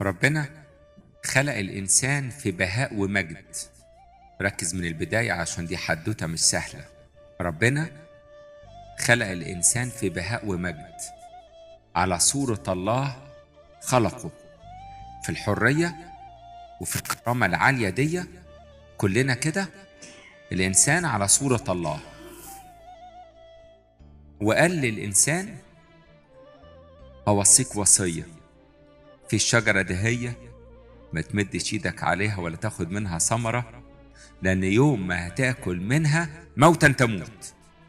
ربنا خلق الإنسان في بهاء ومجد ركز من البداية عشان دي حدوتة مش سهلة ربنا خلق الإنسان في بهاء ومجد على صورة الله خلقه في الحرية وفي الكرامة العالية دي كلنا كده الإنسان على صورة الله وقال للإنسان أوصيك وصية في الشجرة دهية ما تمدش ايدك عليها ولا تاخد منها ثمرة لأن يوم ما هتاكل منها موتا تموت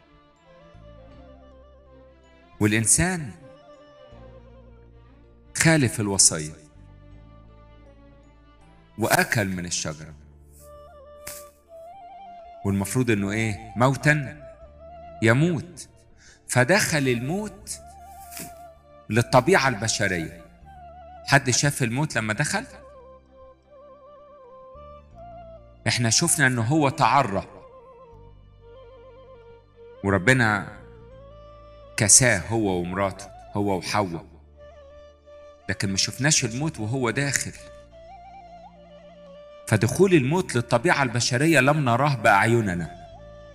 والإنسان خالف الوصية وأكل من الشجرة والمفروض إنه إيه موتا يموت فدخل الموت للطبيعة البشرية حد شاف الموت لما دخل احنا شفنا انه هو تعرى وربنا كساه هو ومراته هو وحواء لكن ما شفناش الموت وهو داخل فدخول الموت للطبيعة البشرية لم نراه بأعيننا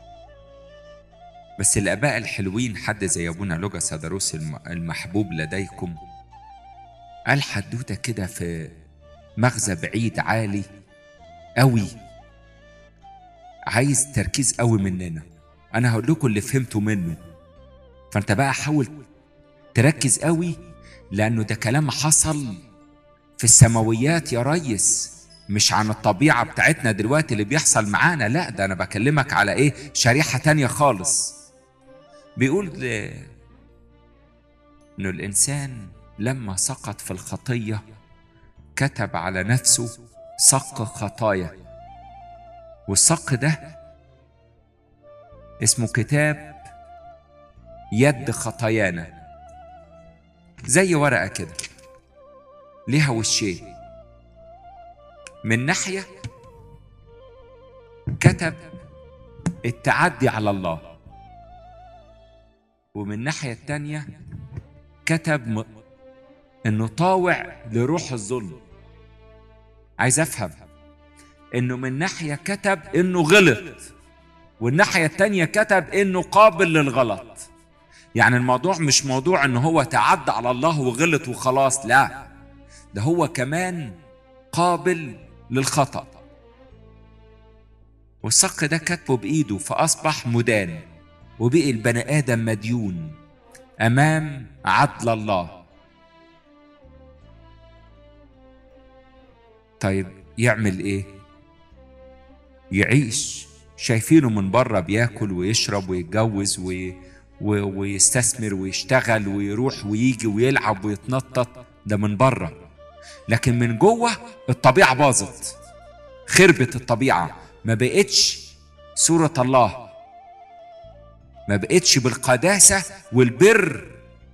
بس الآباء الحلوين حد زي أبونا لوجا سادروس المحبوب لديكم قال حدوتة كده في مغزى بعيد عالي قوي عايز تركيز قوي مننا انا هقول لكم اللي فهمته منه فانت بقى حاول تركز قوي لانه ده كلام حصل في السماويات يا ريس مش عن الطبيعة بتاعتنا دلوقتي اللي بيحصل معانا لا ده أنا بكلمك على إيه شريحة تانية خالص بيقول ل... إنه الإنسان لما سقط في الخطية كتب على نفسه صق خطايا والصق ده اسمه كتاب يد خطايانا زي ورقة كده ليها وشين من ناحية كتب التعدي على الله ومن الناحية التانية كتب م... انه طاوع لروح الظلم عايز افهم انه من ناحية كتب انه غلط والناحية التانية كتب انه قابل للغلط يعني الموضوع مش موضوع انه هو تعدى على الله وغلط وخلاص لا ده هو كمان قابل للخطأ والصق ده كتبه بإيده فأصبح مدان وبقي البني آدم مديون أمام عدل الله طيب يعمل إيه؟ يعيش شايفينه من بره بياكل ويشرب ويتجوز وي... و... ويستثمر ويشتغل ويروح ويجي ويلعب ويتنطط ده من بره لكن من جوه الطبيعة باظت خربت الطبيعة ما بقتش صورة الله ما بقتش بالقداسة والبر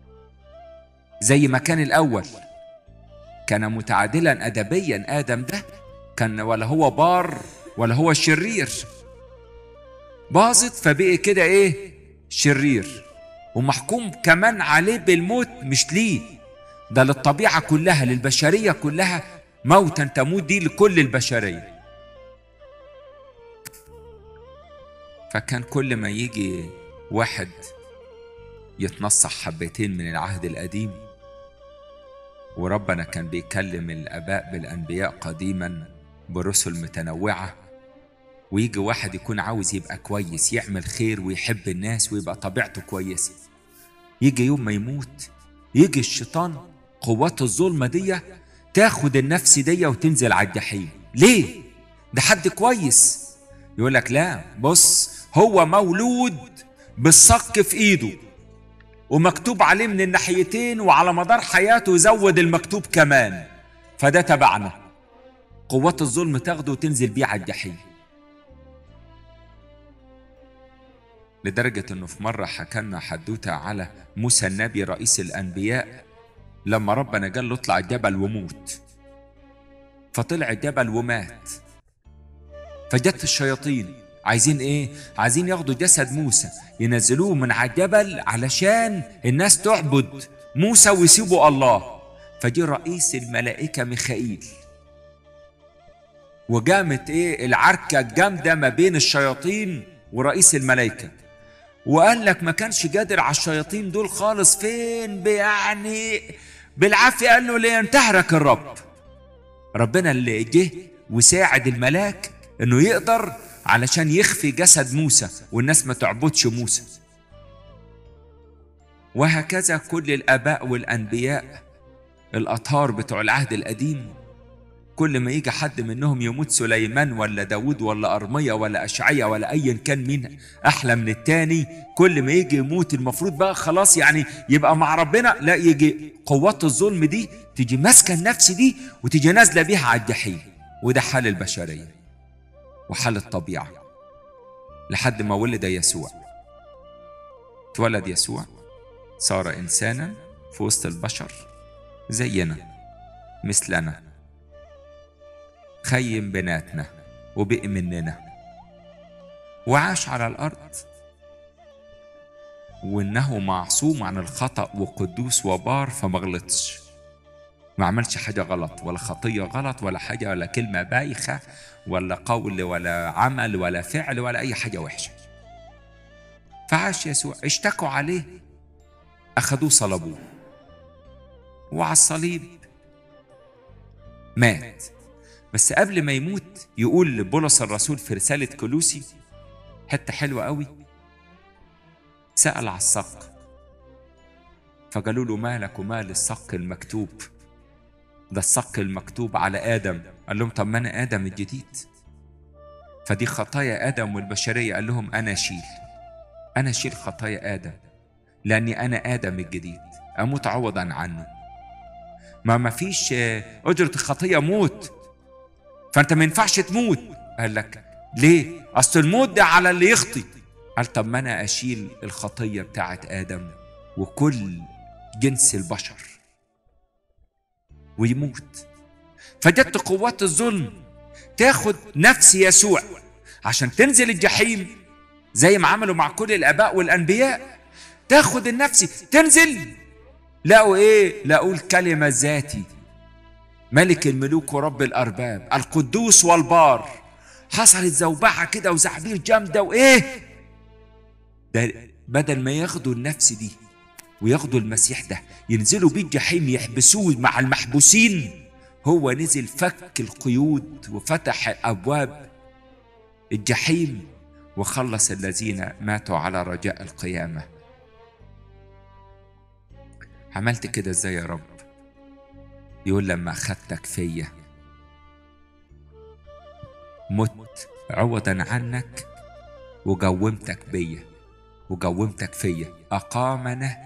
زي ما كان الأول كان متعادلا أدبيا آدم ده كان ولا هو بار ولا هو شرير باظت فبقي كده ايه شرير ومحكوم كمان عليه بالموت مش ليه ده للطبيعة كلها للبشرية كلها موتا تموت دي لكل البشرية فكان كل ما يجي واحد يتنصح حبتين من العهد القديم وربنا كان بيكلم الآباء بالأنبياء قديما برسل متنوعة ويجي واحد يكون عاوز يبقى كويس يعمل خير ويحب الناس ويبقى طبيعته كويسة يجي يوم ما يموت يجي الشيطان قوات الظلمة دي تاخد النفس دي وتنزل على الجحيم ليه؟ ده حد كويس يقول لك لا بص هو مولود بالصك في ايده ومكتوب عليه من الناحيتين وعلى مدار حياته يزود المكتوب كمان فده تبعنا قوات الظلم تاخده وتنزل بيه على الجحيم لدرجة انه في مرة حكلنا حدوتة على موسى النبي رئيس الانبياء لما ربنا قال له اطلع الجبل وموت فطلع الجبل ومات فجت الشياطين عايزين ايه عايزين ياخدوا جسد موسى ينزلوه من على الجبل علشان الناس تعبد موسى ويسيبوا الله فجي رئيس الملائكة ميخائيل وقامت ايه العركة الجامدة ما بين الشياطين ورئيس الملائكة وقال لك ما كانش قادر على الشياطين دول خالص فين يعني بالعافية قال له لينتهرك الرب ربنا اللي جه وساعد الملاك انه يقدر علشان يخفي جسد موسى والناس ما تعبدش موسى وهكذا كل الاباء والانبياء الاطهار بتوع العهد القديم كل ما يجي حد منهم يموت سليمان ولا داود ولا أرمية ولا أشعية ولا أيا كان مين أحلى من التاني كل ما يجي يموت المفروض بقى خلاص يعني يبقى مع ربنا لا يجي قوات الظلم دي تيجي ماسكة النفس دي وتيجي نازلة بيها على الجحيم وده حال البشرية وحال الطبيعة لحد ما ولد يسوع اتولد يسوع صار إنسانا في وسط البشر زينا مثلنا خيم بناتنا وبقي مننا وعاش على الأرض وإنه معصوم عن الخطأ وقدوس وبار فما غلطش ما عملش حاجة غلط ولا خطية غلط ولا حاجة ولا كلمة بايخة ولا قول ولا عمل ولا فعل ولا أي حاجة وحشة فعاش يسوع اشتكوا عليه أخدوه صلبوه وعلى الصليب مات بس قبل ما يموت يقول لبولس الرسول في رسالة كلوسي حتة حلوة قوي سأل على الصق فقالوا له مالك ومال الصق المكتوب ده الصق المكتوب على آدم قال لهم طب ما أنا آدم الجديد فدي خطايا آدم والبشرية قال لهم أنا أشيل أنا أشيل خطايا آدم لأني أنا آدم الجديد أموت عوضا عنه ما ما فيش أجرة الخطية موت فأنت ما ينفعش تموت قال لك ليه؟ أصل الموت ده على اللي يخطي قال طب ما أنا أشيل الخطية بتاعت آدم وكل جنس البشر ويموت فجت قوات الظلم تاخد نفس يسوع عشان تنزل الجحيم زي ما عملوا مع كل الآباء والأنبياء تاخد النفس تنزل لقوا ايه لقوا الكلمة ذاتي ملك الملوك ورب الأرباب القدوس والبار حصلت زوبعة كده وزعبير جامدة وإيه ده بدل ما ياخدوا النفس دي وياخدوا المسيح ده ينزلوا بيه الجحيم يحبسوه مع المحبوسين هو نزل فك القيود وفتح أبواب الجحيم وخلص الذين ماتوا على رجاء القيامة عملت كده ازاي يا رب يقول لما أخدتك فيا مت عوضا عنك وجومتك بيا وجومتك فيا أقامنا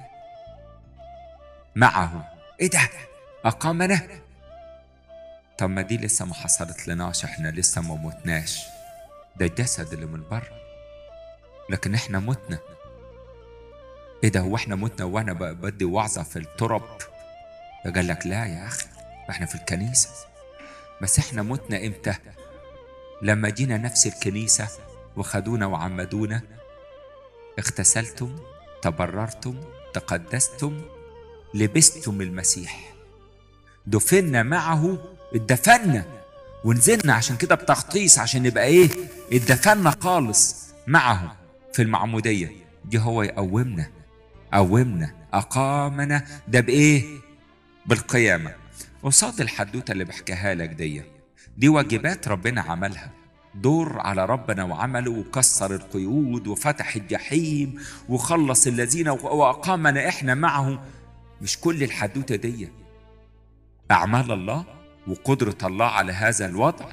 معه إيه ده؟ أقامنا؟ طب ما دي لسه ما حصلت لناش احنا لسه ما متناش ده الجسد اللي من بره لكن احنا متنا ايه ده هو احنا متنا وانا بدي وعظة في الترب قال لك لا يا اخي احنا في الكنيسة بس احنا متنا امتى لما جينا نفس الكنيسة وخدونا وعمدونا اغتسلتم تبررتم تقدستم لبستم المسيح دفنا معه اتدفنا ونزلنا عشان كده بتغطيس عشان نبقى ايه اتدفنا خالص معه في المعمودية دي هو يقومنا قومنا أقامنا ده بإيه بالقيامة قصاد الحدوتة اللي بحكيها لك دي دي واجبات ربنا عملها دور على ربنا وعمله وكسر القيود وفتح الجحيم وخلص الذين وأقامنا إحنا معه مش كل الحدوتة دي أعمال الله وقدرة الله على هذا الوضع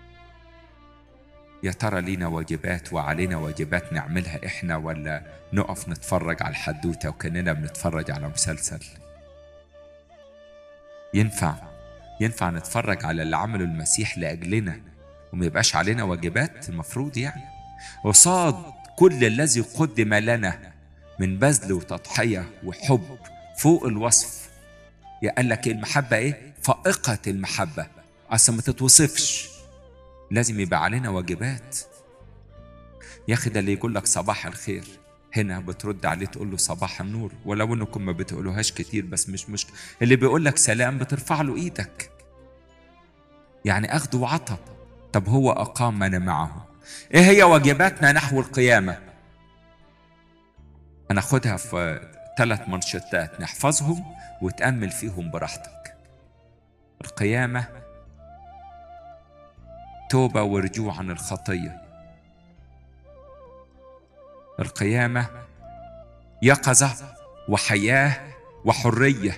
يا ترى لينا واجبات وعلينا واجبات نعملها احنا ولا نقف نتفرج على الحدوته وكاننا بنتفرج على مسلسل ينفع ينفع نتفرج على اللي عمله المسيح لاجلنا وما يبقاش علينا واجبات المفروض يعني قصاد كل الذي قدم لنا من بذل وتضحيه وحب فوق الوصف يا قال لك المحبه ايه فائقه المحبه اصلا ما تتوصفش لازم يبقى علينا واجبات يا اخي ده اللي يقول لك صباح الخير هنا بترد عليه تقول له صباح النور ولو انكم ما بتقولوهاش كتير بس مش مشكله اللي بيقول لك سلام بترفع له ايدك يعني اخذ وعطى طب هو اقامنا معه ايه هي واجباتنا نحو القيامه هناخدها في ثلاث منشطات نحفظهم وتامل فيهم براحتك القيامه توبه ورجوع عن الخطيه القيامه يقظه وحياه وحريه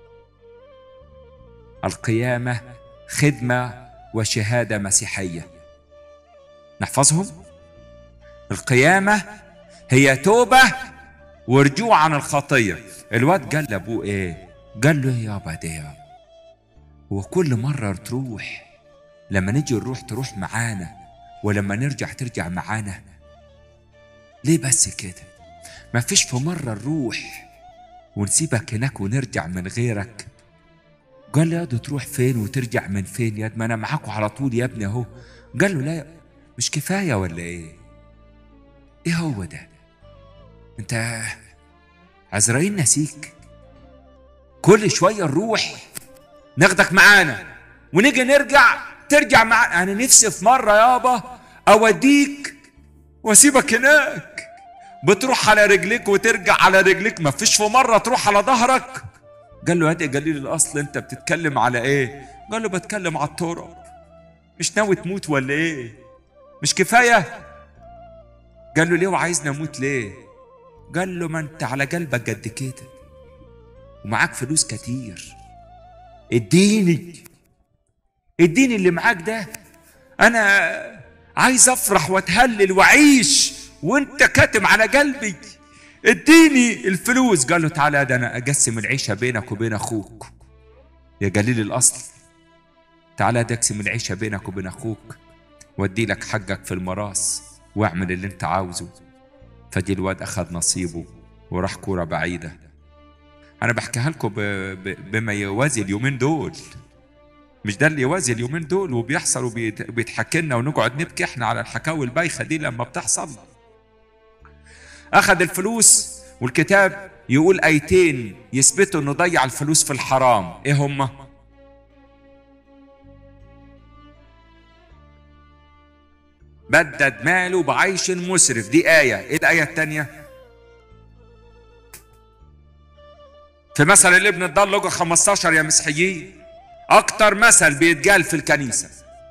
القيامه خدمه وشهاده مسيحيه نحفظهم القيامه هي توبه ورجوع عن الخطيه الواد قال لابوه ايه قال له يابا ده يابا وكل مره تروح لما نيجي نروح تروح معانا ولما نرجع ترجع معانا ليه بس كده ما فيش في مرة نروح ونسيبك هناك ونرجع من غيرك قال له يا ده تروح فين وترجع من فين يا ما انا معاكوا على طول يا ابني اهو قال له لا مش كفاية ولا ايه ايه هو ده انت عزرائيل نسيك كل شوية نروح ناخدك معانا ونيجي نرجع ترجع معانا انا نفسي في مرة يابا اوديك واسيبك هناك بتروح على رجليك وترجع على رجليك ما فيش في مرة تروح على ظهرك قال له هادي قليل الأصل أنت بتتكلم على إيه قال له بتكلم على التراب مش ناوي تموت ولا إيه مش كفاية قال له ليه وعايزني أموت ليه قال له ما أنت على قلبك قد كده ومعاك فلوس كتير اديني اديني اللي معاك ده انا عايز افرح واتهلل واعيش وانت كاتم على قلبي اديني الفلوس قال له تعالى ده انا اقسم العيشه بينك وبين اخوك يا جليل الاصل تعالى ده اقسم العيشه بينك وبين اخوك وادي لك حقك في المراس واعمل اللي انت عاوزه فجي الواد اخذ نصيبه وراح كوره بعيده انا بحكيها لكم ب... ب... بما يوازي اليومين دول مش ده اللي يوازي اليومين دول وبيحصل وبيتحكي لنا ونقعد نبكي احنا على الحكاوي البايخه دي لما بتحصل اخذ الفلوس والكتاب يقول ايتين يثبتوا انه ضيع الفلوس في الحرام ايه هما بدد ماله بعيش مسرف دي آية ايه الآية التانية في مثل الابن الضال لقى 15 يا مسيحيين أكتر مثل بيتقال في الكنيسة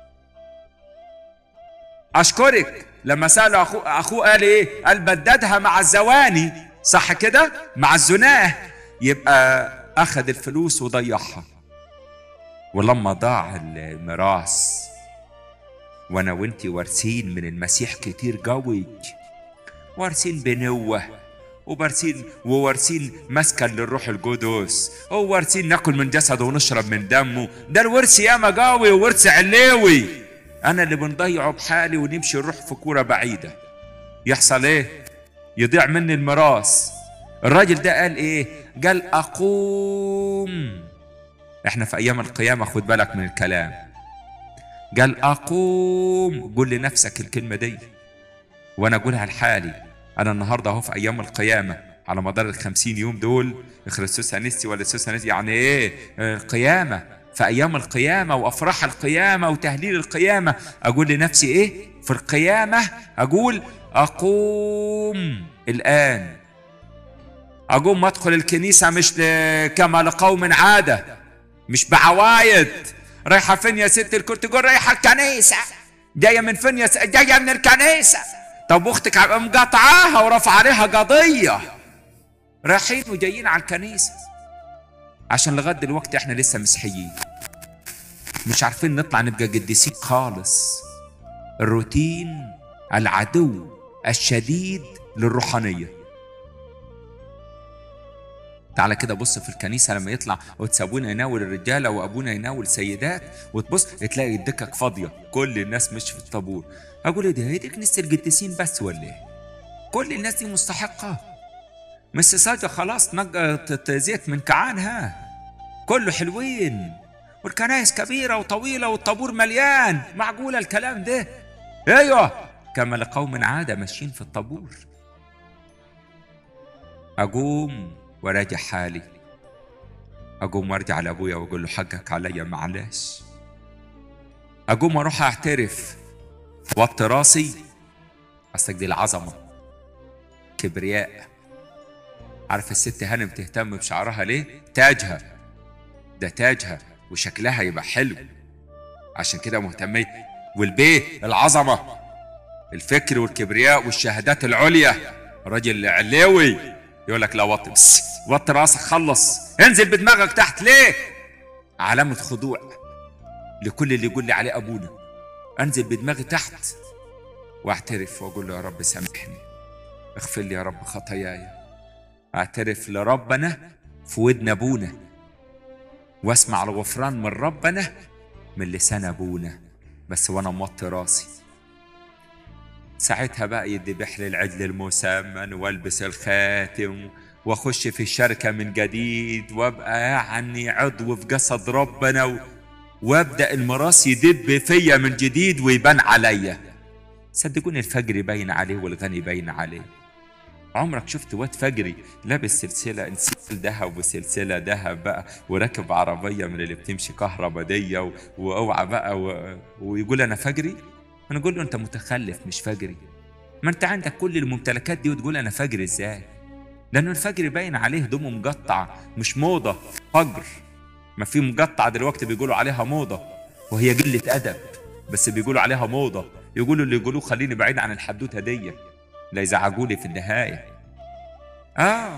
أشكرك لما سأل أخوه أخوه قال إيه؟ قال بددها مع الزواني صح كده؟ مع الزناه يبقى أخذ الفلوس وضيعها ولما ضاع الميراث وأنا وأنتي وارثين من المسيح كتير قوي وارثين بنوة وبارسين ووارثين مسكن للروح القدس ووارثين ناكل من جسده ونشرب من دمه ده الورث ياما قوي وورث علوي انا اللي بنضيعه بحالي ونمشي نروح في كوره بعيده يحصل ايه يضيع مني الميراث الراجل ده قال ايه قال اقوم احنا في ايام القيامه خد بالك من الكلام قال اقوم قول لنفسك الكلمه دي وانا اقولها لحالي انا النهارده اهو في ايام القيامه على مدار الخمسين يوم دول خريستوس انستي ولا سوس انستي يعني ايه القيامه في ايام القيامه وافراح القيامه وتهليل القيامه اقول لنفسي ايه في القيامه اقول اقوم الان اقوم ادخل الكنيسه مش كما لقوم عاده مش بعوايد رايحه فين يا ست الكل تقول رايحه الكنيسه جايه من فين يا س... جايه من الكنيسه طب اختك مقاطعاها ورفع عليها قضيه رايحين وجايين على الكنيسه عشان لغايه دلوقتي احنا لسه مسيحيين مش عارفين نطلع نبقى قديسين خالص الروتين العدو الشديد للروحانيه تعالى كده بص في الكنيسه لما يطلع وتسابونا يناول الرجاله وابونا يناول سيدات وتبص تلاقي الدكك فاضيه كل الناس مش في الطابور اقول ايه ده هي دي كنيسه القديسين بس ولا ايه كل الناس دي مستحقه مش ساجة خلاص نقت زيت من كعانها كله حلوين والكنائس كبيرة وطويلة والطابور مليان معقولة الكلام ده ايوه كما لقوم عادة ماشيين في الطابور اقوم وراجع حالي اقوم وارجع لابويا واقول له حقك عليا معلش اقوم اروح اعترف وطي راسي اصلك دي العظمه كبرياء عارف الست هانم تهتم بشعرها ليه تاجها ده تاجها وشكلها يبقى حلو عشان كده مهتمية والبيت العظمة الفكر والكبرياء والشهادات العليا راجل علوي يقول لك لا وطي بس وطي راسك خلص انزل بدماغك تحت ليه علامة خضوع لكل اللي يقول لي عليه ابونا انزل بدماغي تحت واعترف واقول له يا رب سامحني اغفر لي يا رب خطاياي اعترف لربنا في ودن ابونا واسمع الغفران من ربنا من لسان ابونا بس وانا موطي راسي ساعتها بقى يذبح لي العجل المسمن والبس الخاتم واخش في الشركه من جديد وابقى يعني عضو في جسد ربنا و... وابدا المراس يدب فيا من جديد ويبان عليا صدقوني الفجر باين عليه والغني باين عليه عمرك شفت واد فجري لابس سلسلة انسيال ذهب وسلسلة ذهب بقى وراكب عربية من اللي بتمشي كهربا دي و- واوعى بقى و... ويقول انا فجري انا اقول له انت متخلف مش فجري ما انت عندك كل الممتلكات دي وتقول انا فجري ازاي لانه الفجر باين عليه هدومه مقطع مش موضة فجر ما في مقطع دلوقتي بيقولوا عليها موضة وهي قلة أدب بس بيقولوا عليها موضة يقولوا اللي يقولوه خليني بعيد عن الحدوتة دي لا يزعجوا لي في النهاية آه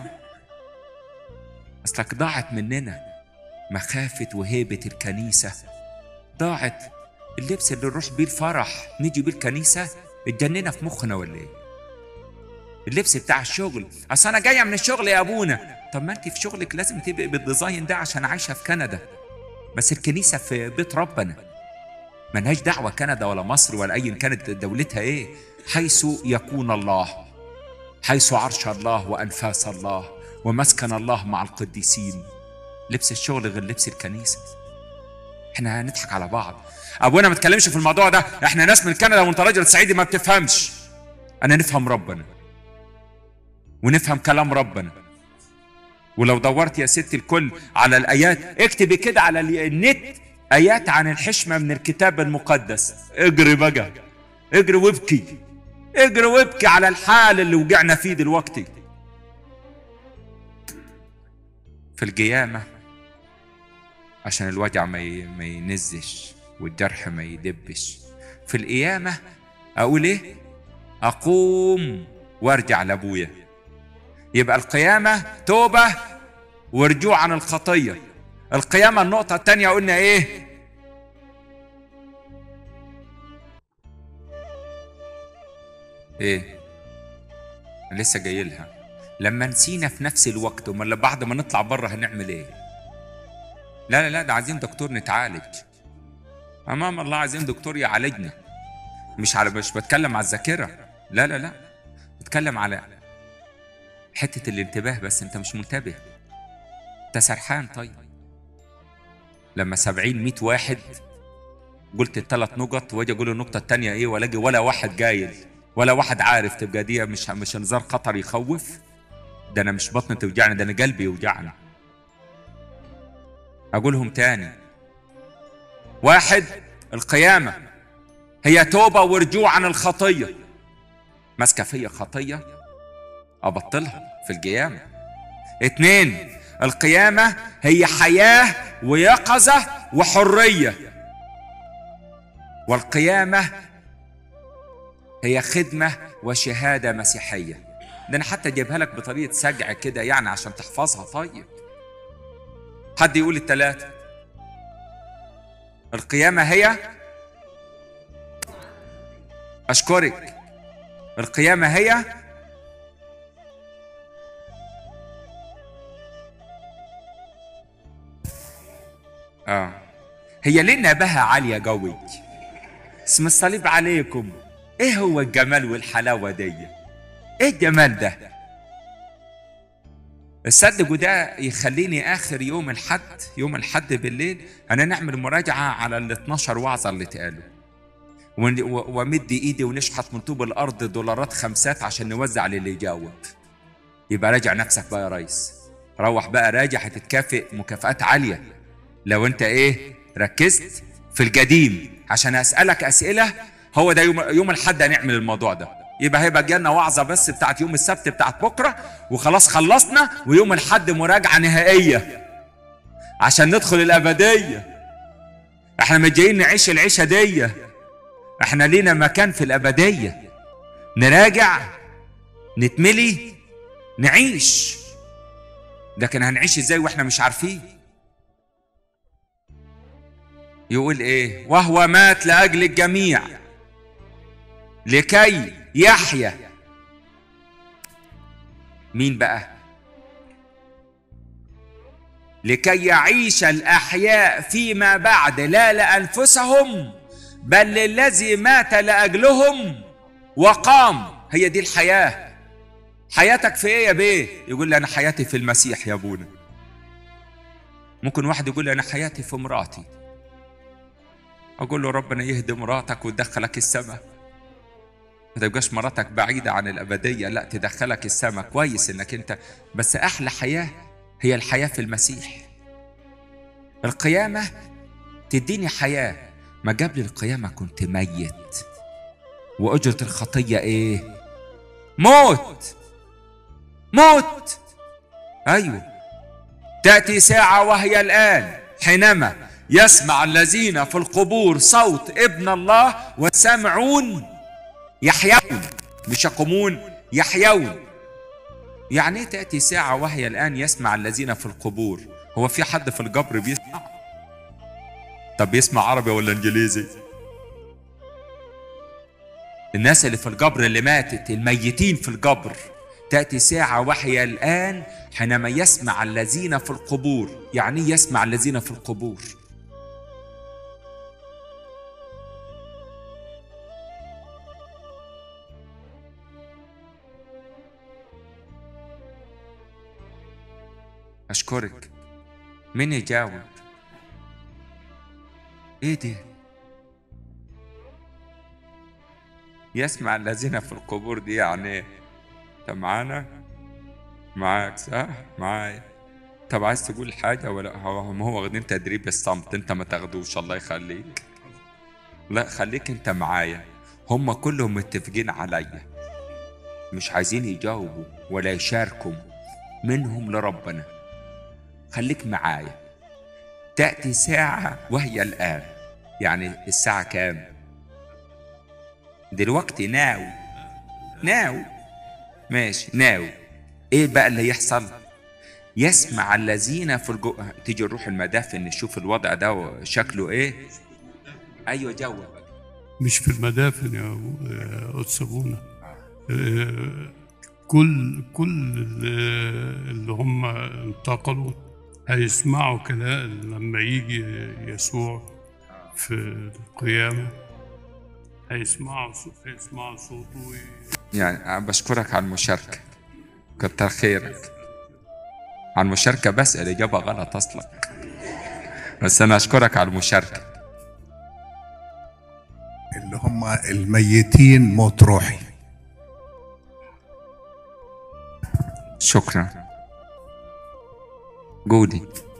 أصلك ضاعت مننا مخافة وهيبة الكنيسة ضاعت اللبس اللي نروح بيه الفرح نيجي بيه الكنيسة اتجننا في مخنا ولا ايه اللبس بتاع الشغل اصل انا جايه من الشغل يا ابونا طب ما انت في شغلك لازم تبقي بالديزاين ده عشان عايشه في كندا بس الكنيسه في بيت ربنا ملهاش دعوه كندا ولا مصر ولا ايا كانت دولتها ايه حيث يكون الله حيث عرش الله وانفاس الله ومسكن الله مع القديسين لبس الشغل غير لبس الكنيسه احنا هنضحك على بعض ابونا ما تكلمش في الموضوع ده احنا ناس من كندا وانت راجل صعيدي ما بتفهمش انا نفهم ربنا ونفهم كلام ربنا ولو دورت يا ست الكل على الايات اكتبي كده على النت ايات عن الحشمه من الكتاب المقدس اجري بقى اجري وابكي اجري وابكي على الحال اللي وقعنا فيه دلوقتي في القيامه عشان الوجع ما ي- ما ينزش والجرح ما يدبش في القيامه اقول ايه اقوم وارجع لابويا يبقى القيامة توبة ورجوع عن الخطية القيامة النقطة التانية قلنا ايه ايه لسه جاي لها لما نسينا في نفس الوقت امال بعد ما نطلع بره هنعمل ايه لا لا لا ده عايزين دكتور نتعالج امام الله عايزين دكتور يعالجنا مش على مش بتكلم على الذاكره لا لا لا بتكلم على حتة الانتباه بس انت مش منتبه انت سرحان طيب لما سبعين مية واحد قلت الثلاث نقط واجي اقول النقطة التانية ايه والاقي ولا واحد جايل ولا واحد عارف تبقى دي مش مش انذار خطر يخوف ده انا مش بطني توجعني ده انا قلبي يوجعني اقولهم تاني واحد القيامة هي توبة ورجوع عن الخطية ماسكة فيا خطية أبطلها في القيامة اتنين القيامة هي حياة ويقظة وحرية والقيامة هي خدمة وشهادة مسيحية ده أنا حتى جايبها لك بطريقة سجع كده يعني عشان تحفظها طيب حد يقول التلاتة القيامة هي أشكرك القيامة هي اه هي ليه نباهة عالية قوي اسم الصليب عليكم ايه هو الجمال والحلاوة دي ايه الجمال ده تصدقوا ده يخليني اخر يوم الحد يوم الحد بالليل انا نعمل مراجعة على ال 12 وعظة اللي اتقالوا ون- و- وامد ايدي ونشحت من طوب الارض دولارات خمسات عشان نوزع للي يجاوب يبقى راجع نفسك بقى يا ريس روح بقى راجع هتتكافئ مكافآت عالية لو انت ايه ركزت في القديم عشان اسألك اسئلة هو ده يوم يوم الحد هنعمل الموضوع ده يبقى هيبقى جالنا وعظة بس بتاعت يوم السبت بتاعت بكرة وخلاص خلصنا ويوم الحد مراجعة نهائية عشان ندخل الأبدية احنا مش جايين نعيش العيشة دي احنا لينا مكان في الأبدية نراجع نتملي نعيش لكن هنعيش ازاي واحنا مش عارفين يقول ايه وهو مات لاجل الجميع لكي يحيا مين بقى لكي يعيش الاحياء فيما بعد لا لانفسهم بل للذي مات لاجلهم وقام هي دي الحياه حياتك في ايه يا بيه يقول لي انا حياتي في المسيح يا ابونا ممكن واحد يقول لي انا حياتي في مراتي اقول له ربنا يهدي مراتك وتدخلك السماء ما تبقاش مراتك بعيدة عن الأبدية لا تدخلك السماء كويس إنك أنت بس أحلى حياة هي الحياة في المسيح القيامة تديني حياة ما قبل القيامة كنت ميت وأجرة الخطية إيه موت موت أيوه تأتي ساعة وهي الآن حينما يسمع الذين في القبور صوت ابن الله والسامعون يحيون مش يقومون يحيون يعني ايه تأتي ساعة وهي الآن يسمع الذين في القبور هو في حد في القبر بيسمع طب بيسمع عربي ولا انجليزي الناس اللي في القبر اللي ماتت الميتين في القبر تأتي ساعة وهي الآن حينما يسمع الذين في القبور يعني إيه يسمع الذين في القبور أشكرك مين يجاوب إيه ده يسمع الذين في القبور دي يعني إيه أنت معانا معاك صح معايا طب عايز تقول حاجة ولا هو هم هو واخدين تدريب الصمت انت ما تاخدوش الله يخليك لا خليك انت معايا هم كلهم متفقين عليا مش عايزين يجاوبوا ولا يشاركوا منهم لربنا خليك معايا تأتي ساعة وهي الآن يعني الساعة كام دلوقتي ناو ناو ماشي ناو ايه بقى اللي يحصل يسمع الذين في الجو... تيجي نروح المدافن نشوف الوضع ده شكله ايه ايوه جاوب مش في المدافن يا أبو- يا قدس ابونا آه، كل كل اللي- اللي هم انتقلوا هيسمعوا كده لما يجي يسوع في القيامة هيسمعوا صو- هيسمعوا صوته وي- يعني أنا بشكرك على المشاركة كتر خيرك على المشاركة بس الإجابة غلط أصلا بس أنا أشكرك على المشاركة اللي هم الميتين موت روحي شكرا جودي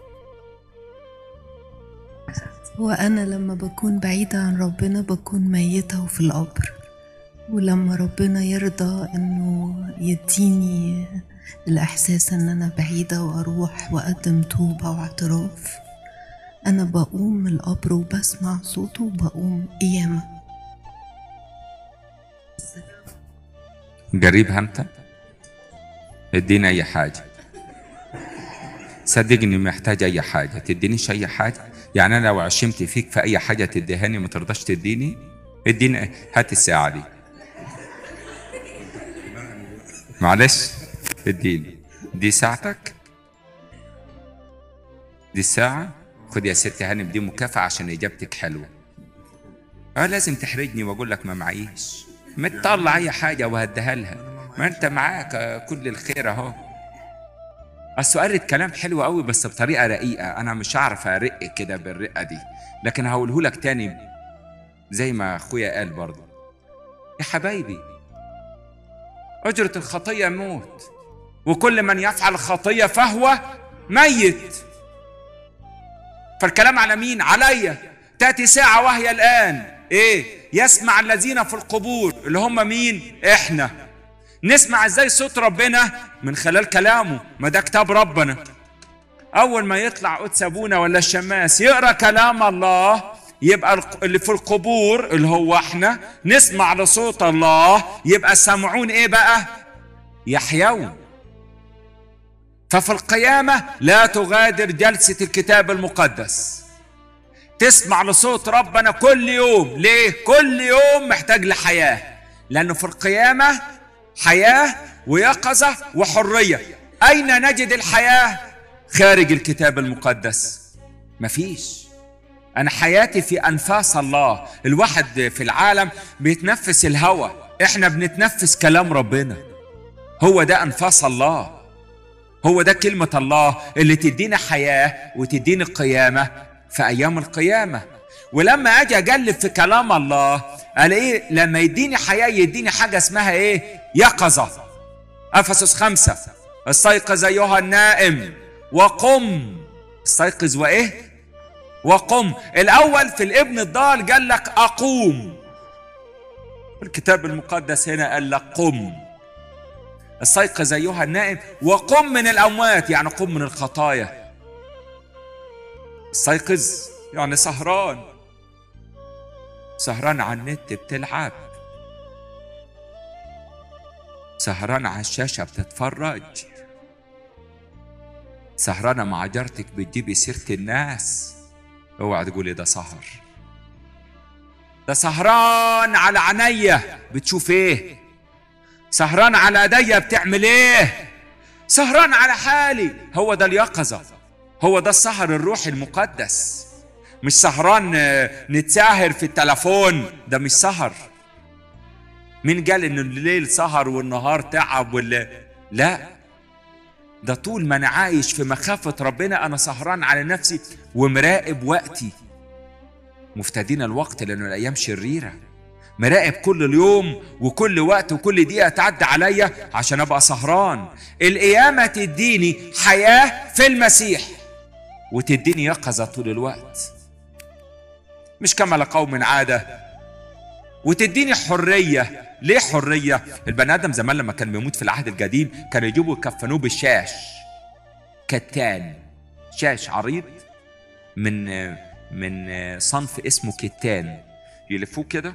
وأنا لما بكون بعيدة عن ربنا بكون ميتة وفي القبر ولما ربنا يرضى إنه يديني الإحساس إن أنا بعيدة وأروح وأقدم توبة واعتراف أنا بقوم من القبر وبسمع صوته وبقوم قيامة جريبها أنت اديني أي حاجة صدقني محتاج أي حاجة تدينيش أي حاجة يعني أنا لو عشمت فيك في أي حاجة تديهاني ما ترضاش تديني اديني هات الساعة دي معلش اديني دي ساعتك دي الساعة خد يا ست هانم دي مكافأة عشان إجابتك حلوة اه لازم تحرجني واقول لك ما معيش ما تطلع اي حاجه وهديها لها ما انت معاك آه، كل الخير اهو السؤال الكلام حلو قوي بس بطريقه رقيقه انا مش هعرف ارق كده بالرقه دي لكن هقوله لك تاني زي ما اخويا قال برضه يا حبايبي اجره الخطيه موت وكل من يفعل خطيه فهو ميت فالكلام على مين عليا تاتي ساعه وهي الان ايه يسمع الذين في القبور اللي هم مين احنا نسمع ازاي صوت ربنا من خلال كلامه ما ده كتاب ربنا اول ما يطلع قدس ابونا ولا الشماس يقرا كلام الله يبقى الق- اللي في القبور اللي هو احنا نسمع لصوت الله يبقى سامعون ايه بقى يحيون ففي القيامه لا تغادر جلسه الكتاب المقدس تسمع لصوت ربنا كل يوم ليه كل يوم محتاج لحياه لانه في القيامه حياه ويقظه وحريه اين نجد الحياه خارج الكتاب المقدس مفيش انا حياتي في انفاس الله الواحد في العالم بيتنفس الهوى احنا بنتنفس كلام ربنا هو ده انفاس الله هو ده كلمة الله اللي تدينا حياة وتديني قيامة في أيام القيامة ولما أجي أجلب في كلام الله ألاقيه لما يديني حياة يديني حاجة اسمها إيه؟ يقظة أفسس خمسة استيقظ أيها النائم وقم استيقظ وإيه؟ وقم الأول في الابن الضال قال لك أقوم الكتاب المقدس هنا قال لك قم استيقظ ايها النائم وقم من الاموات يعني قم من الخطايا استيقظ يعني سهران سهران على النت بتلعب سهران على الشاشة بتتفرج سهرانة مع جارتك بتجيبي سيرة الناس اوعى تقولي ده سهر ده سهران على عينيا بتشوف ايه سهران على ايديا بتعمل ايه سهران على حالي هو ده اليقظة هو ده السهر الروحي المقدس مش سهران آه، نتساهر في التلفون ده مش سهر مين قال ان الليل سهر والنهار تعب ولا لا ده طول ما انا عايش في مخافة ربنا انا سهران على نفسي ومراقب وقتي مفتدين الوقت لأنه الأيام شريرة مراقب كل اليوم وكل وقت وكل دقيقة تعدي عليا عشان أبقى سهران القيامة تديني حياة في المسيح وتديني يقظة طول الوقت مش كما لقوم عادة وتديني حرية ليه حرية؟ البني آدم زمان لما كان بيموت في العهد القديم كانوا يجيبوا يكفنوه بالشاش كتان شاش عريض من من صنف اسمه كتان يلفوه كده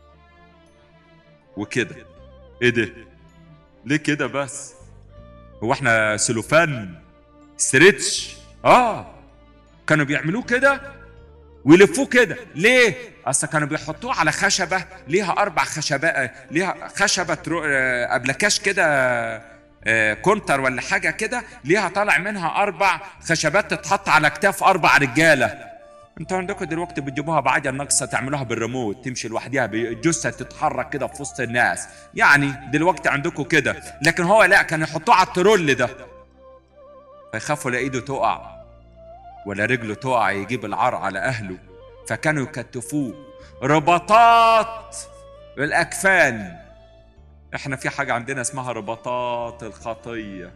وكده ايه ده ليه كده بس هو احنا سلوفان ستريتش اه كانوا بيعملوه كده ويلفوه كده ليه اصل كانوا بيحطوه على خشبه ليها اربع خشبات ليها خشبه ترو... آه، ابلكاش كده آه، كونتر ولا حاجه كده ليها طالع منها اربع خشبات تتحط على اكتاف اربع رجاله انتوا عندكم دلوقتي بتجيبوها بعجل ناقصه تعملوها بالريموت تمشي لوحدها الجثه تتحرك كده في وسط الناس يعني دلوقتي عندكم كده لكن هو لا كان يحطوه على الترول ده فيخافوا لا ايده تقع ولا رجله تقع يجيب العار على اهله فكانوا يكتفوه رباطات الاكفان احنا في حاجه عندنا اسمها رباطات الخطيه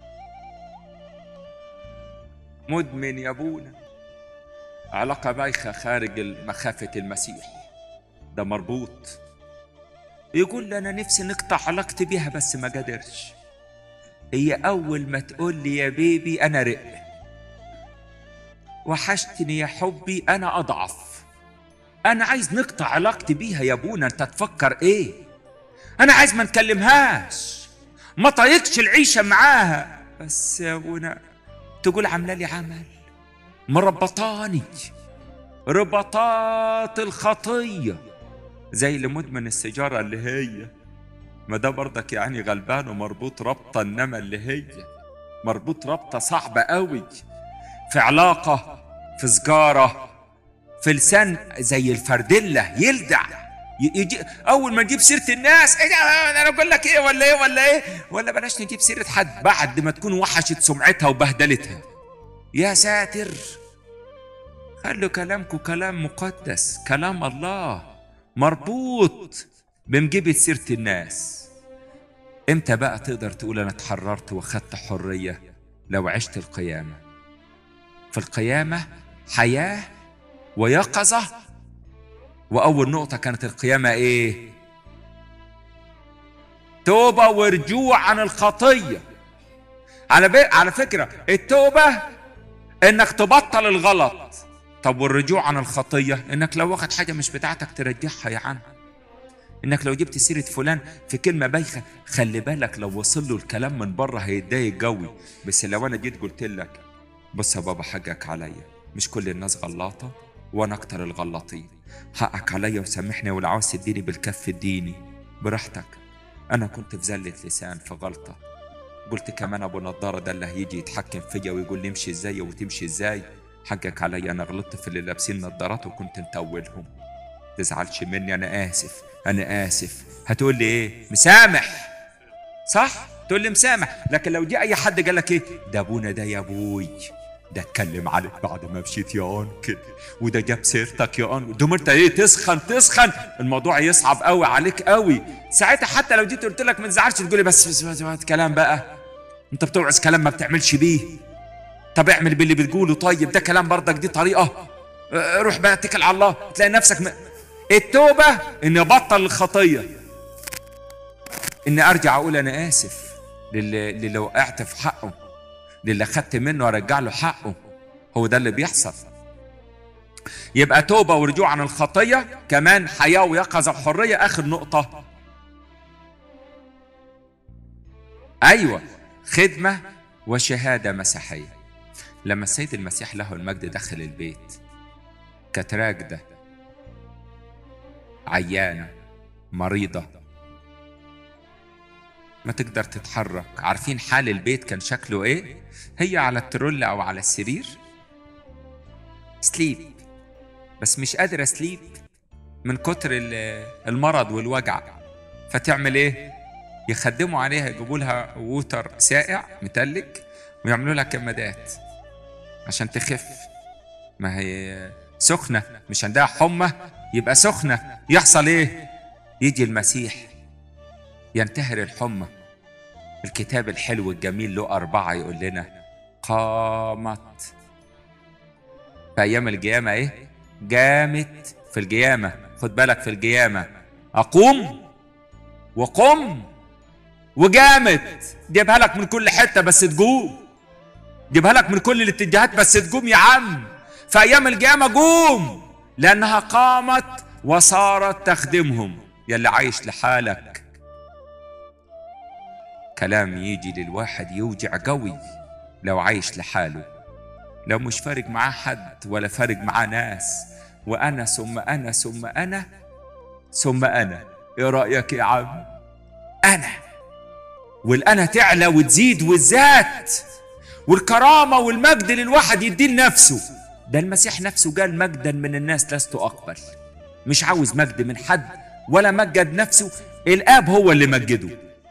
مدمن يا ابونا علاقه بايخه خارج مخافه المسيح ده مربوط يقول لي انا نفسي نقطع علاقتي بيها بس ما قدرش هي اول ما تقول لي يا بيبي انا رق وحشتني يا حبي انا اضعف انا عايز نقطع علاقتي بيها يا ابونا انت تفكر ايه انا عايز ما نكلمهاش ما طايقش العيشه معاها بس يا ابونا تقول عامله لي عمل مربطاني ربطات الخطيه زي اللي مدمن السيجاره اللي هي ما ده برضك يعني غلبان ومربوط ربطه انما اللي هي مربوط ربطه صعبه قوي في علاقه في سجاره في لسان زي الفردله يلدع ي- يجي اول ما نجيب سيره الناس ايه ده انا اقول لك ايه ولا ايه ولا ايه ولا بلاش نجيب سيره حد بعد ما تكون وحشت سمعتها وبهدلتها يا ساتر خلوا كلامكم كلام مقدس كلام الله مربوط بمجيبة سيرة الناس امتى بقى تقدر تقول انا اتحررت واخدت حريه لو عشت القيامه في القيامه حياه ويقظه واول نقطه كانت القيامه ايه توبه ورجوع عن الخطيه على بي... على فكره التوبه انك تبطل الغلط طب والرجوع عن الخطيه انك لو واخد حاجه مش بتاعتك ترجعها يا عم انك لو جبت سيره فلان في كلمه بايخه خلي بالك لو وصل له الكلام من بره هيتضايق قوي بس لو انا جيت قلت لك بص يا بابا حقك عليا مش كل الناس غلاطه وانا اكتر الغلاطين حقك عليا وسامحني ولو عاوز تديني بالكف اديني براحتك انا كنت في زله لسان في غلطه قلت كمان ابو نضاره ده اللي هيجي يتحكم فيا ويقول لي امشي ازاي وتمشي ازاي حقك عليا انا غلطت في اللي لابسين نضارات وكنت انت اولهم تزعلش مني انا اسف انا اسف هتقول لي ايه مسامح صح تقول لي مسامح لكن لو جه اي حد قال لك ايه ده ابونا ده يا ابوي ده اتكلم عليك بعد ما مشيت يا انكل وده جاب سيرتك يا انكل دوم انت ايه تسخن تسخن الموضوع يصعب قوي عليك قوي ساعتها حتى لو جيت قلت لك ما تزعلش تقول لي بس بس, بس, بس كلام بقى انت بتوعظ كلام ما بتعملش بيه طب اعمل باللي بتقوله طيب ده كلام برضك دي طريقه اه، روح بقى اتكل على الله تلاقي نفسك م... التوبه اني ابطل الخطيه اني ارجع اقول انا اسف للي, للي وقعت في حقه للي خدت منه ارجع له حقه هو ده اللي بيحصل يبقى توبة ورجوع عن الخطية كمان حياة ويقظة وحرية آخر نقطة أيوة خدمة وشهادة مسيحية لما السيد المسيح له المجد دخل البيت كانت راكدة عيانة مريضة ما تقدر تتحرك عارفين حال البيت كان شكله ايه هي على الترول او على السرير سليب بس مش قادرة سليب من كتر ال- المرض والوجع فتعمل ايه يخدموا عليها يجيبوا لها ووتر ساقع متلج ويعملوا لها كمادات عشان تخف ما هي سخنة مش عندها حمى يبقى سخنة يحصل ايه يجي المسيح ينتهر الحمى الكتاب الحلو الجميل له أربعة يقول لنا قامت في أيام القيامة إيه؟ جامت في القيامة خد بالك في القيامة أقوم وقم وجامت جيبها لك من كل حتة بس تقوم جيبها لك من كل الاتجاهات بس تقوم يا عم في أيام القيامة قوم لأنها قامت وصارت تخدمهم يلي عايش لحالك كلام يجي للواحد يوجع قوي لو عايش لحاله لو مش فارق معاه حد ولا فارق معاه ناس وانا ثم انا ثم انا ثم انا ايه رايك يا عم انا والانا تعلى وتزيد والذات والكرامه والمجد للواحد يديه لنفسه ده المسيح نفسه قال مجدا من الناس لست اقبل مش عاوز مجد من حد ولا مجد نفسه الاب هو اللي مجده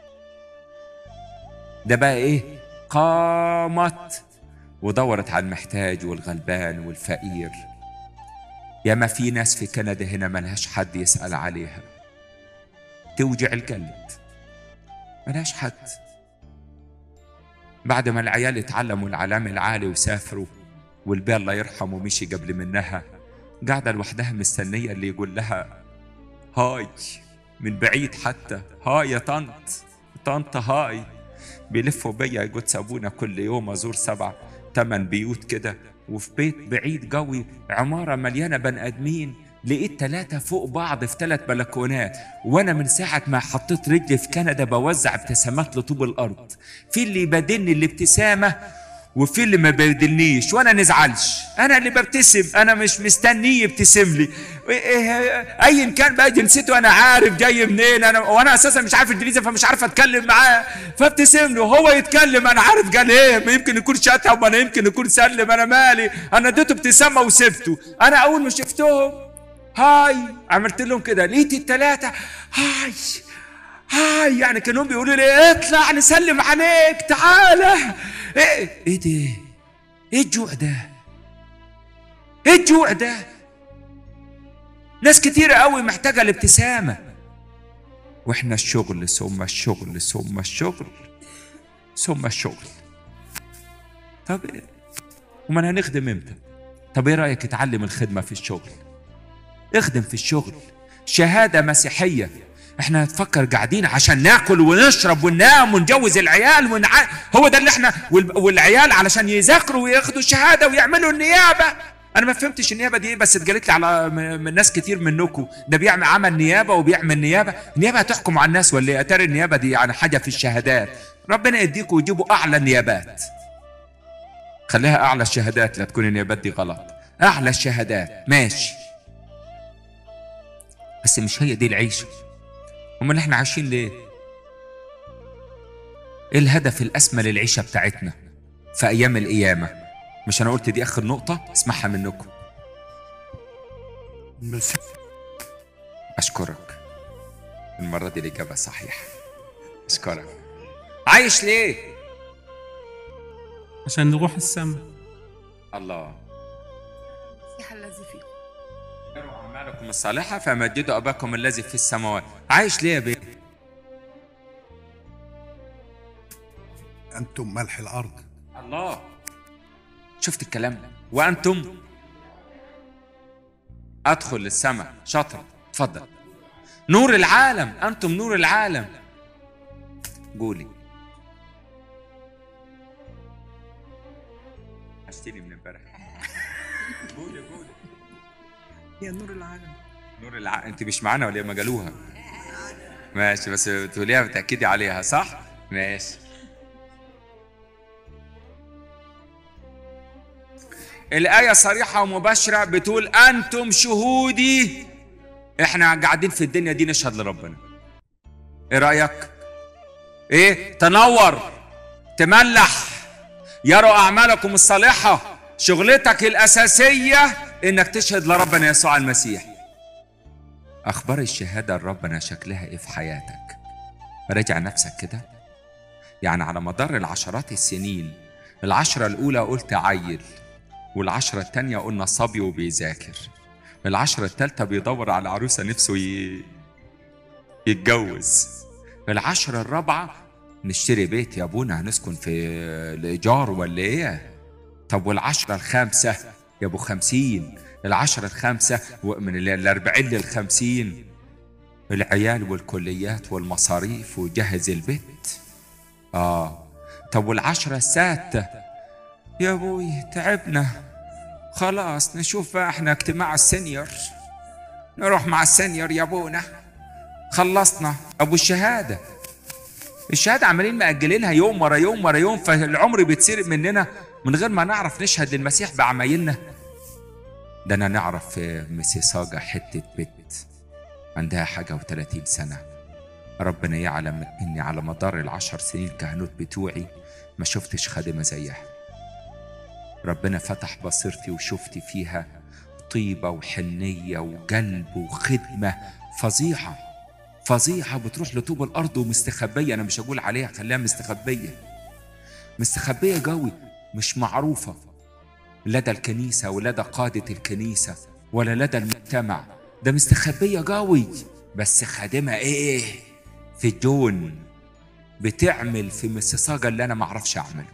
ده بقى ايه قامت ودورت على المحتاج والغلبان والفقير يا ما في ناس في كندا هنا ملهاش حد يسأل عليها توجع القلب ملهاش حد بعد ما العيال اتعلموا العلام العالي وسافروا والبي الله يرحمه مشي قبل منها قاعدة لوحدها مستنية اللي يقول لها هاي من بعيد حتى هاي يا طنط طنط هاي بيلفوا بيا يقول ابونا كل يوم ازور سبع ثمان بيوت كده وفي بيت بعيد قوي عمارة مليانة بني آدمين لقيت ثلاثة فوق بعض في ثلاث بلكونات وأنا من ساعة ما حطيت رجلي في كندا بوزع ابتسامات لطوب الأرض في اللي يبادلني الابتسامة وفي اللي ما بيبادلنيش وأنا نزعلش أنا اللي ببتسم أنا مش مستنيه يبتسم لي ايا كان بقى جنسيته انا عارف جاي منين انا وانا اساسا مش عارف انجليزي فمش عارف اتكلم معاه فابتسم له هو يتكلم انا عارف قال ايه ما يمكن يكون شتم انا يمكن يكون سلم انا مالي انا اديته ابتسامه وسبته انا اول ما شفتهم هاي عملت لهم كده لقيت الثلاثه هاي هاي يعني كانوا بيقولوا لي اطلع نسلم عليك تعالى ايه ايه ده ايه الجوع ده ايه الجوع ده ناس كتيرة قوي محتاجة الابتسامة واحنا الشغل ثم الشغل ثم الشغل ثم الشغل طب وما هنخدم امتى طب ايه رايك اتعلم الخدمه في الشغل اخدم في الشغل شهاده مسيحيه احنا نتفكر قاعدين عشان ناكل ونشرب وننام ونجوز العيال ونع... هو ده اللي احنا وال... والعيال علشان يذاكروا وياخدوا شهاده ويعملوا النيابه انا ما فهمتش النيابه دي ايه بس اتقالت لي على م- من ناس كتير منكم ده بيعمل عمل نيابه وبيعمل نيابه النيابه هتحكم على الناس ولا ايه اتاري النيابه دي يعني حاجه في الشهادات ربنا يديكم ويجيبوا اعلى النيابات خليها اعلى الشهادات لا تكون النيابات دي غلط اعلى الشهادات ماشي بس مش هي دي العيشه امال احنا عايشين ليه ايه الهدف الاسمى للعيشه بتاعتنا في ايام القيامه مش انا قلت دي اخر نقطه اسمعها منكم المسيح اشكرك المره دي الاجابه صحيحه اشكرك عايش ليه عشان نروح السماء الله المسيح الذي فيكم اذكروا اعمالكم الصالحه فمجدوا اباكم الذي في السماوات عايش ليه يا بيه أنتم ملح الأرض الله شفت الكلام وانتم ادخل للسماء شاطر اتفضل نور العالم انتم نور العالم قولي اشتري من امبارح قولي قولي يا نور العالم نور الع... انت مش معانا ولا إيه؟ ما قالوها ماشي بس بتقوليها بتاكدي عليها صح ماشي الآية صريحة ومباشرة بتقول أنتم شهودي إحنا قاعدين في الدنيا دي نشهد لربنا إيه رأيك؟ إيه؟ تنور تملح يروا أعمالكم الصالحة شغلتك الأساسية إنك تشهد لربنا يسوع المسيح أخبار الشهادة لربنا شكلها إيه في حياتك؟ راجع نفسك كده يعني على مدار العشرات السنين العشرة الأولى قلت عيل والعشرة التانية قلنا صبي وبيذاكر العشرة التالتة بيدور على عروسة نفسه ي... يتجوز العشرة الرابعة نشتري بيت يا ابونا هنسكن في الإيجار ولا إيه طب والعشرة الخامسة يا أبو خمسين العشرة الخامسة ومن ال- الأربعين للخمسين العيال والكليات والمصاريف وجهز البيت آه طب والعشرة السادسة يا ابوي تعبنا خلاص نشوف بقى احنا اجتماع السنيور نروح مع السنيور يا ابونا خلصنا ابو الشهاده الشهاده عمالين مأجلينها يوم ورا يوم ورا يوم فالعمر بيتسرق مننا من غير ما نعرف نشهد للمسيح بعمايلنا ده انا نعرف في مسيساجا حته بيت عندها حاجه و30 سنه ربنا يعلم اني على مدار العشر سنين كهنوت بتوعي ما شفتش خادمه زيها ربنا فتح بصيرتي وشفت فيها طيبة وحنية وقلب وخدمة فظيعة فظيعة بتروح لطوب الأرض ومستخبية أنا مش هقول عليها خليها مستخبية مستخبية قوي مش معروفة لدى الكنيسة ولدى قادة الكنيسة ولا لدى المجتمع ده مستخبية قوي بس خادمة إيه في الجون بتعمل في مسيساجا اللي أنا معرفش أعمله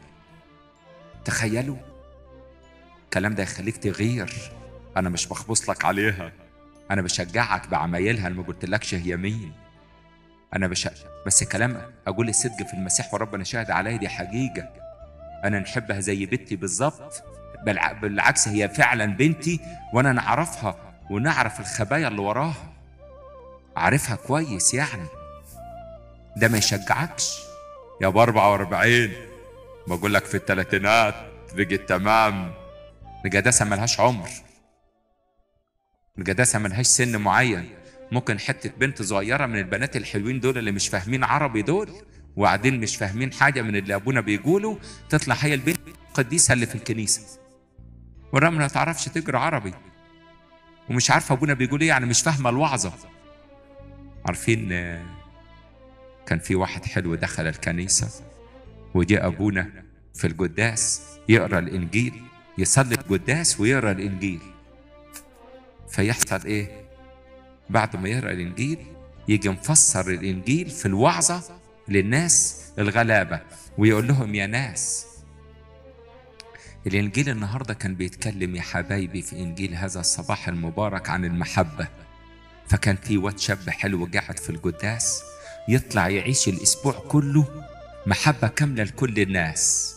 تخيلوا الكلام ده يخليك تغير انا مش بخبص لك عليها انا بشجعك بعمايلها انا ما قلتلكش هي مين انا بش... بس كلام اقول الصدق في المسيح وربنا شاهد عليا دي حقيقه انا نحبها زي بنتي بالظبط بالع... بالعكس هي فعلا بنتي وانا نعرفها ونعرف الخبايا اللي وراها عارفها كويس يعني ده ما يشجعكش يا ب 44 بقول لك في الثلاثينات بقت تمام القداسة ملهاش عمر القداسة ملهاش سن معين ممكن حتة بنت صغيرة من البنات الحلوين دول اللي مش فاهمين عربي دول وقاعدين مش فاهمين حاجة من اللي أبونا بيقوله تطلع هي البنت القديسة اللي في الكنيسة والرغم ما تعرفش تقرا عربي ومش عارفة أبونا بيقول إيه يعني مش فاهمة الوعظة عارفين آه، كان في واحد حلو دخل الكنيسة وجاء أبونا في القداس يقرا الإنجيل يصلي القداس ويقرا الإنجيل فيحصل إيه؟ بعد ما يقرا الإنجيل يجي مفسر الإنجيل في الوعظة للناس الغلابة ويقول لهم يا ناس الإنجيل النهاردة كان بيتكلم يا حبايبي في إنجيل هذا الصباح المبارك عن المحبة فكان في واد شاب حلو قاعد في القداس يطلع يعيش الأسبوع كله محبة كاملة لكل الناس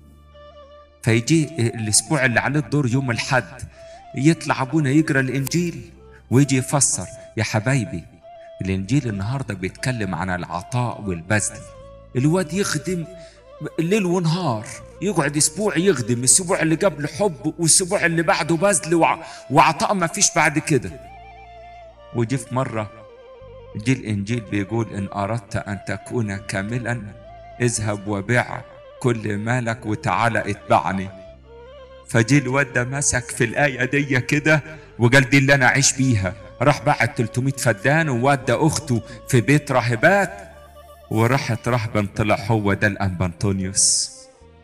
فيجي الأسبوع اللي عليه الدور يوم الحد يطلع أبونا يقرأ الإنجيل ويجي يفسر يا حبايبي الإنجيل النهاردة بيتكلم عن العطاء والبذل الواد يخدم ليل ونهار يقعد اسبوع يخدم الاسبوع اللي قبله حب والاسبوع اللي بعده بذل وع- وعطاء ما فيش بعد كده وجي في مره جه الانجيل بيقول ان اردت ان تكون كاملا اذهب وبيع كل مالك وتعالى اتبعني فجي الواد ده مسك في الايه دي كده وقال دي اللي انا اعيش بيها راح باع 300 فدان وودى اخته في بيت راهبات وراحت رهبا طلع هو ده الانبا انطونيوس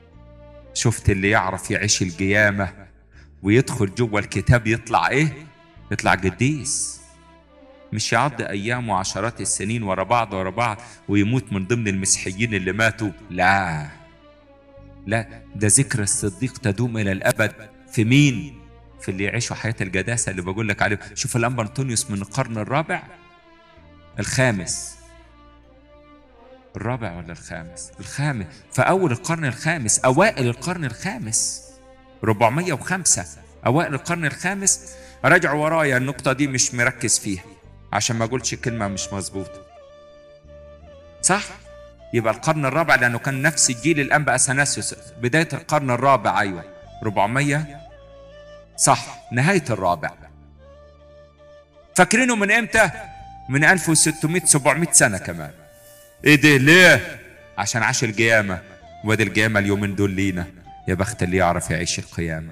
شفت اللي يعرف يعيش القيامه ويدخل جوه الكتاب يطلع ايه يطلع قديس مش يعض ايام وعشرات السنين ورا بعض ورا بعض ويموت من ضمن المسيحيين اللي ماتوا لا لا ده ذكر الصديق تدوم الى الابد في مين في اللي يعيشوا حياه القداسه اللي بقول لك عليه شوف الانبا انطونيوس من القرن الرابع الخامس الرابع ولا الخامس الخامس في أول القرن الخامس أوائل القرن الخامس 405 أوائل القرن الخامس راجعوا ورايا النقطة دي مش مركز فيها عشان ما أقولش كلمة مش مظبوطة صح؟ يبقى القرن الرابع لأنه كان نفس الجيل الأنبا أثناسيوس بداية القرن الرابع أيوة 400 صح نهاية الرابع فاكرينه من إمتى؟ من 1600 700 سنة كمان ايه ده ليه عشان عاش القيامة وادي القيامة اليومين دول لينا يا بخت اللي يعرف يعيش القيامة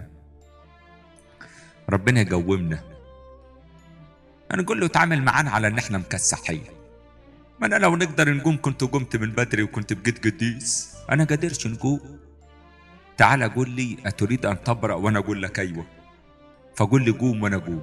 ربنا يقومنا انا نقول له اتعامل معانا على ان احنا مكسحين ما انا لو نقدر نقوم كنت قمت من بدري وكنت بقيت قديس انا قادرش نقوم تعال قول لي اتريد ان تبرأ وانا اقول لك ايوه فقول لي قوم وانا اقوم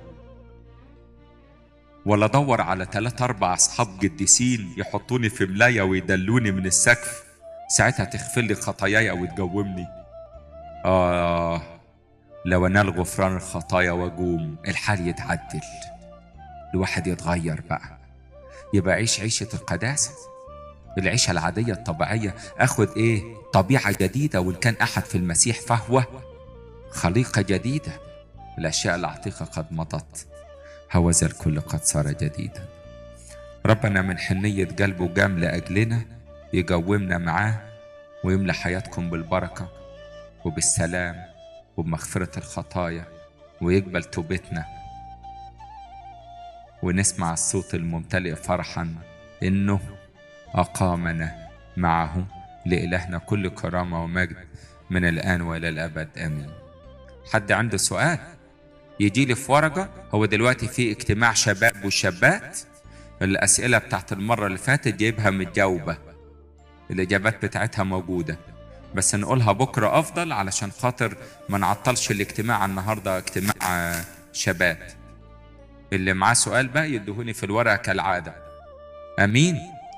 ولا ادور على ثلاث اربع اصحاب قديسين يحطوني في ملايه ويدلوني من السقف ساعتها تغفر لي خطاياي او تقومني اه لو انال غفران الخطايا واقوم الحال يتعدل الواحد يتغير بقى يبقى عيش عيشه القداسه العيشه العاديه الطبيعيه اخد ايه طبيعه جديده وان كان احد في المسيح فهو خليقه جديده الاشياء العتيقه قد مضت هوذا الكل قد صار جديدا ربنا من حنية قلبه جام لأجلنا يقومنا معاه ويملى حياتكم بالبركة وبالسلام وبمغفرة الخطايا ويقبل توبتنا ونسمع الصوت الممتلئ فرحا إنه أقامنا معه لإلهنا كل كرامة ومجد من الآن وإلى الأبد آمين حد عنده سؤال؟ يجي لي في ورقة هو دلوقتي في اجتماع شباب وشابات الأسئلة بتاعت المرة اللي فاتت جايبها متجاوبة الإجابات بتاعتها موجودة بس نقولها بكرة أفضل علشان خاطر ما نعطلش الاجتماع النهاردة اجتماع آه، شباب اللي معاه سؤال بقى يدهوني في الورقة كالعادة أمين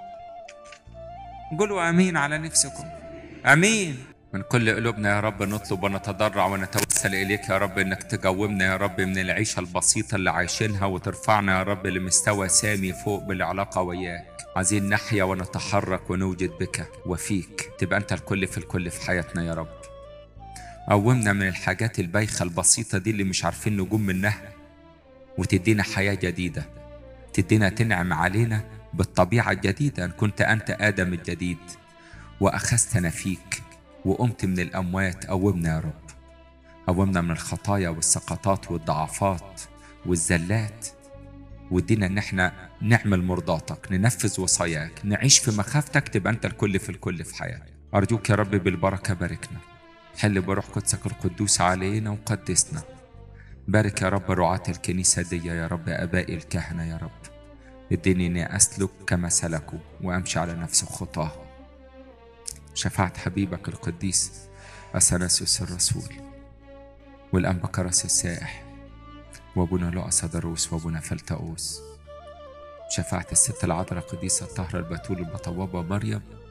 قولوا أمين على نفسكم أمين من كل قلوبنا يا رب نطلب ونتضرع ونتوسل إليك يا رب إنك تقومنا يا رب من العيشة البسيطة اللي عايشينها وترفعنا يا رب لمستوى سامي فوق بالعلاقة وياك عايزين نحيا ونتحرك ونوجد بك وفيك تبقى أنت الكل في الكل في حياتنا يا رب قومنا من الحاجات البايخة البسيطة دي اللي مش عارفين نقوم منها وتدينا حياة جديدة تدينا تنعم علينا بالطبيعة الجديدة إن كنت أنت آدم الجديد وأخذتنا فيك وقمت من الأموات قومنا يا رب قومنا من الخطايا والسقطات والضعفات والزلات وادينا ان احنا نعمل مرضاتك ننفذ وصاياك نعيش في مخافتك تبقى انت الكل في الكل في حياتنا ارجوك يا رب بالبركه باركنا حل بروح قدسك القدوس علينا وقدسنا بارك يا رب رعاة الكنيسة دي يا رب آباء الكهنة يا رب اديني اني اسلك كما سلكوا وامشي على نفس خطاه شفاعة حبيبك القديس أثناسيوس الرسول والأنبا كرس السائح وأبونا لؤس دروس وأبونا فلتأوس شفاعة الست العذراء القديسة الطاهرة البتول المطوبة مريم